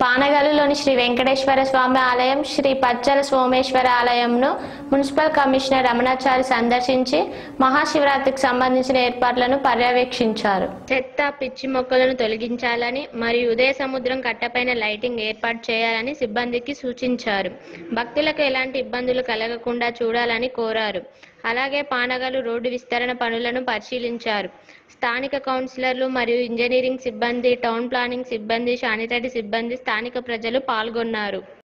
పానగల్లులోని శ్రీ వెంకటేశ్వర స్వామి ఆలయం శ్రీ పచ్చల సోమేశ్వర ఆలయంను municipal commissioner Ramanachari సందర్శించి మహాశివరాత్రికి సంబంధించిన ఏర్పాట్లను పర్యవేక్షించారు చెత్త పిచ్చి మొక్కలను తొలగించాలని మరియు ఉదయ సముద్రం కట్టపైన లైటింగ్ ఏర్పాటు చేయాలని సిబ్బందికి సూచించారు భక్తులకు ఎలాంటి ఇబ్బందులు కలగకుండా చూడాలని కోరారు అలాగే పానగలు రోడ్డు విస్తరణ పనులను పరిశీలించారు స్థానిక కౌన్సిలర్లు మరియు ఇంజనీరింగ్ సిబ్బంది టౌన్ ప్లానింగ్ సిబ్బంది శానిటరీ సిబ్బంది స్థానిక ప్రజలు పాల్గొన్నారు